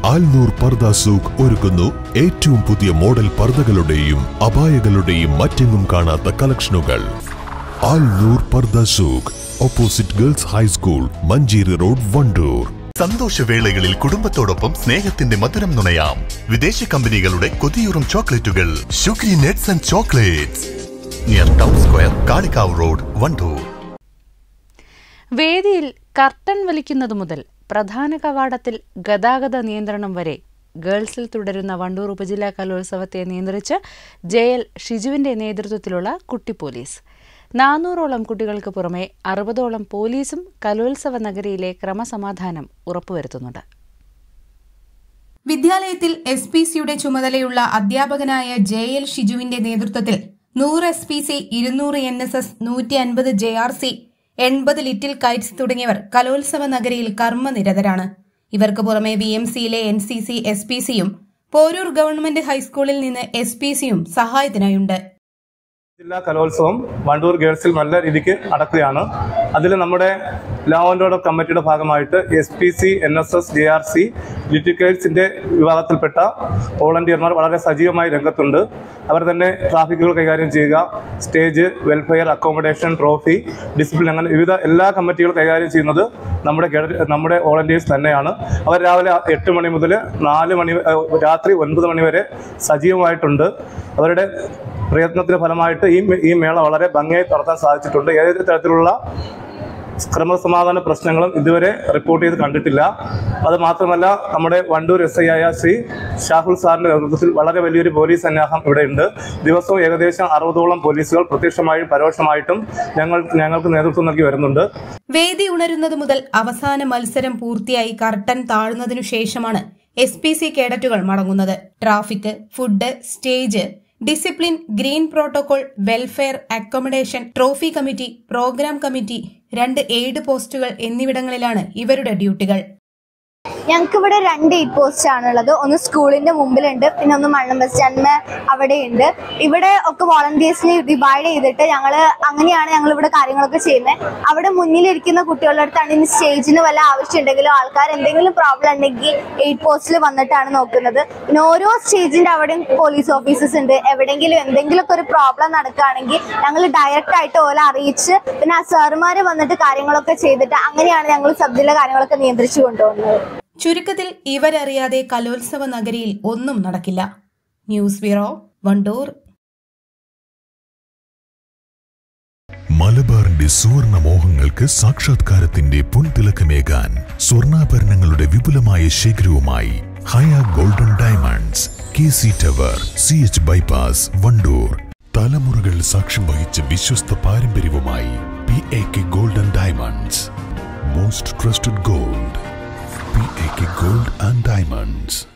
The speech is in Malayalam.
ആൽനൂർ പർദ സൂഖ് ഒരുക്കുന്നു ഏറ്റവും പുതിയ മോഡൽ പർദകളുടെയും അപായകളുടെയും മറ്റെങ്ങും കാണാത്ത കളക്ഷനുകൾ ആൽനൂർ പർദ സൂഖ് opposite girls high school Manjeri road Wandoor സന്തോഷവേളകളിൽ കുടുംബത്തോടൊപ്പം സ്നേഹത്തിന്റെ മധുരം നുണയാം വിദേശ കമ്പനികളുടെ കൊതിയൂറും ചോക്ലേറ്റുകൾ sugary nuts and chocolates near town square Kalikavu road Wandoor വേദിയിൽ കർട്ടൻ വലിക്കുന്നത് മുതൽ പ്രധാന കവാടത്തിൽ ഗതാഗത നിയന്ത്രണം വരെ ഗേൾസിൽ തുടരുന്ന വണ്ടൂർ ഉപജില്ലാ കലോത്സവത്തെ നിയന്ത്രിച്ച് ജെ എൽ ഷിജുവിന്റെ നേതൃത്വത്തിലുള്ള കുട്ടി പോലീസ് നാനൂറോളം കുട്ടികൾക്ക് പുറമെ അറുപതോളം പോലീസും കലോത്സവ നഗരിയിലെ ക്രമസമാധാനം ഉറപ്പുവരുത്തുന്നുണ്ട് വിദ്യാലയത്തിൽ എസ് പി സിയുടെ ചുമതലയുള്ള അധ്യാപകനായ ജെ എൽ ഷിജുവിന്റെ നേതൃത്വത്തിൽ നൂറ് എസ് പി സി ഇരുന്നൂറ് എൻ എസ് എസ് നൂറ്റി അൻപത് ജെ ആർ സി എൺപത് ലിറ്റിൽ കൈറ്റ്സ് തുടങ്ങിയവർ കലോത്സവ നഗരിയിൽ കർമ്മനിരതരാണ് ഇവർക്ക് പുറമെ വി എം സിയിലെ N C C S P സിയും പോരൂർ ഗവൺമെന്റ് ഹൈസ്കൂളിൽ നിന്ന് എസ് പി സിയും സഹായത്തിനായുണ്ട് ജില്ലാ കലോത്സവം വണ്ടൂർ ഗേൾസിൽ നല്ല രീതിക്ക് നടക്കുകയാണ് അതിൽ നമ്മുടെ ലോ ആൻഡ് ഓർഡർ കമ്മിറ്റിയുടെ ഭാഗമായിട്ട് S P C N S S J R C ലിറ്റിക്കേഴ്സിന്റെ വിഭാഗത്തിൽപ്പെട്ട വോളണ്ടിയർമാർ വളരെ സജീവമായി രംഗത്തുണ്ട് അവർ തന്നെ ട്രാഫിക്കുകൾ കൈകാര്യം ചെയ്യുക stage welfare accommodation trophy discipline അങ്ങനെ വിവിധ എല്ലാ കമ്മിറ്റികളും കൈകാര്യം ചെയ്യുന്നത് നമ്മുടെ കേഡ- നമ്മുടെ വോളണ്ടിയേഴ്സ് തന്നെയാണ് അവർ രാവിലെ എട്ട് മണി മുതൽ നാല് മണി ഏഹ് രാത്രി ഒൻപത് മണി വരെ സജീവമായിട്ടുണ്ട് അവരുടെ പ്രയത്നത്തിന്റെ ഫലമായിട്ട് ഈ മേ- ഈ മേള വളരെ ഭംഗിയായി നടത്താൻ സാധിച്ചിട്ടുണ്ട് ഏത് തരത്തിലുള്ള ക്രമസമാധാന പ്രശ്നങ്ങളും ഇതുവരെ റിപ്പോർട്ട് ചെയ്ത് കണ്ടിട്ടില്ല അത് മാത്രമല്ല നമ്മുടെ വണ്ടൂർ എസ് ഐ ആയ ശ്രീ ഷാഹുൽ സാറിന്റെ നേതൃത്വത്തിൽ വളരെ വലിയൊരു പോലീസ് സന്നാഹം ഇവിടെയുണ്ട് ദിവസവും ഏകദേശം അറുപതോളം പോലീസുകൾ പ്രത്യക്ഷമായും പരോക്ഷമായിട്ടും ഞങ്ങൾ ഞങ്ങൾക്ക് നേതൃത്വം നൽകി വരുന്നുണ്ട് വേദി ഉണരുന്നത് മുതൽ അവസാന മത്സരം പൂർത്തിയായി കർട്ടൻ താഴുന്നതിനു ശേഷമാണ് എസ് പി സി കേഡറ്റുകൾ മടങ്ങുന്നത് traffic food stage discipline green protocol welfare accommodation trophy committee programme committee രണ്ട് എയ്ഡ് പോസ്റ്റുകൾ എന്നിവിടങ്ങളിലാണ് ഇവരുടെ ഡ്യൂട്ടികൾ ഞങ്ങൾക്ക് ഇവിടെ രണ്ട് എയ്റ്റ് പോസ്റ്റ് ആണുള്ളത് ഒന്ന് സ്കൂളിന്റെ മുമ്പിലുണ്ട് പിന്നെ ഒന്ന് മണ്ണം ബസ് സ്റ്റാൻഡിന് അവിടെയുണ്ട് ഇവിടെ ഒക്കെ വോളണ്ടിയേഴ്സിനെ ഡിവൈഡ് ചെയ്തിട്ട് ഞങ്ങൾ അങ്ങനെയാണ് ഞങ്ങൾ ഇവിടെ കാര്യങ്ങളൊക്കെ ചെയ്യുന്നത് അവിടെ മുന്നിലിരിക്കുന്ന കുട്ടികളുടെ അടുത്താണ് ഇനി സ്റ്റേജിന് വല്ല ആവശ്യം ഉണ്ടെങ്കിലോ ആൾക്കാർ എന്തെങ്കിലും പ്രോബ്ലം ഉണ്ടെങ്കിൽ എയ്റ്റ് പോസ്റ്റിൽ വന്നിട്ടാണ് നോക്കുന്നത് പിന്നെ ഓരോ സ്റ്റേജിന്റെ അവിടെയും പോലീസ് ഓഫീസേഴ്സ് ഉണ്ട് എവിടെയെങ്കിലും എന്തെങ്കിലുമൊക്കെ ഒരു പ്രോബ്ലം നടക്കുകയാണെങ്കിൽ ഞങ്ങൾ ഡയറക്റ്റ് ആയിട്ട് ഓലെ അറിയിച്ച് പിന്നെ ആ സാറുമാർ വന്നിട്ട് കാര്യങ്ങളൊക്കെ ചെയ്തിട്ട് അങ്ങനെയാണ് ഞങ്ങൾ സബ് ജില്ല കാര്യങ്ങളൊക്കെ നിയന്ത്രിച്ചു കൊണ്ടുപോകുന്നത് ചുരുക്കത്തിൽ ഇവരറിയാതെ കലോത്സവ നഗരിയിൽ ഒന്നും നടക്കില്ല ന്യൂസ് ബ്യൂറോ വണ്ടൂർ മലബാറിന്റെ സുവർണ മോഹങ്ങൾക്ക് സാക്ഷാത്കാരത്തിന്റെ പൊൻതിളക്കമേകാൻ സ്വർണ്ണാഭരണങ്ങളുടെ വിപുലമായ ശേഖരവുമായി Haya golden diamonds K C tower C H bypass Wandoor തലമുറകൾ സാക്ഷ്യം വഹിച്ച വിശ്വസ്ത പാരമ്പര്യവുമായി P A K golden diamonds most trusted gold P A K gold and diamonds